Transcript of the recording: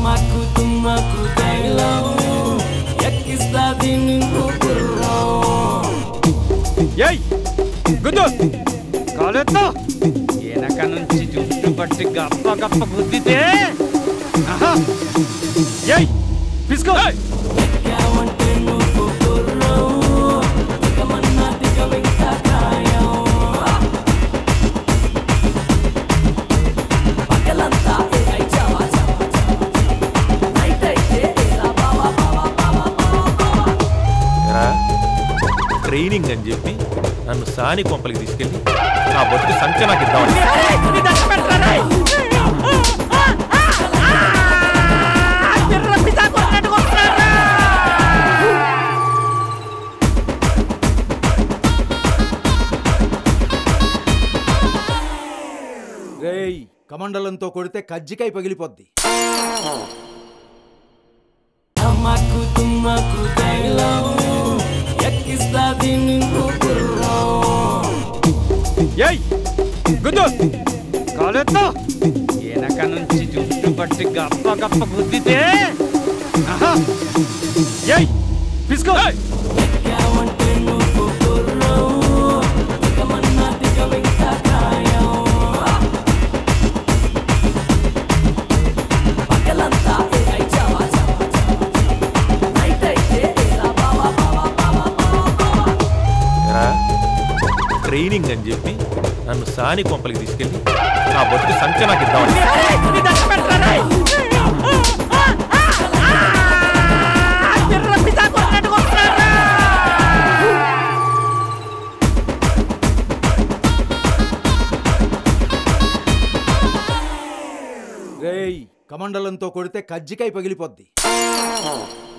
అమ్మకు తుమ్మకు తైలం ఎక్కిస్తాది నిన్ను గుర్రం ఏయ్ గుద్దు కాలెత్తా వెనక నుంచి జుట్టు పట్టి గప్ప గప్ప గుద్దితే ఆహా. ఏయ్ తీసుకో ఎక్కావంటే నువ్వు గుర్రం దిగమన్నా దిగవింక ఖాయం పగలంతా ఏఐ చావా చావా చావా నైట్ అయితే ఏరా బావా బావా బావా బావా బావా ఎరా, ట్రైనింగ్ అని చెప్పి నన్ను సాని కొంపలికి తీసుకెళ్ళి నా బతుకు సంఖ్య నాకు ఇద్దామని రేయ్ కమండలంతో కొడితే కజ్జికాయ పగిలిపోద్ది అమ్మకు తుమ్మకు తైలం ఎక్కిస్తాది నిన్ను గుర్రం ఏయ్ గుద్దు కాలెత్తా వెనక నుంచి జుట్టు పట్టి గప్ప గప్ప గుద్దితే ఆహా. ఏయ్ తీసుకో ఎక్కావంటే నువ్వు గుర్రం దిగమన్నా దిగవింక ఖాయం పగలంతా ఏఐ చావా చావా చావా నైట్ అయితే ఏరా బావా బావా బావా బావా బావా ఎరా, ట్రైనింగ్ అని చెప్పి నన్ను సాని కొంపలికి తీసుకెళ్ళి నా బతుకు సంఖ్య నాకు ఇద్దామని రేయ్ కమండలంతో కొడితే కజ్జికాయ పగిలిపోద్ది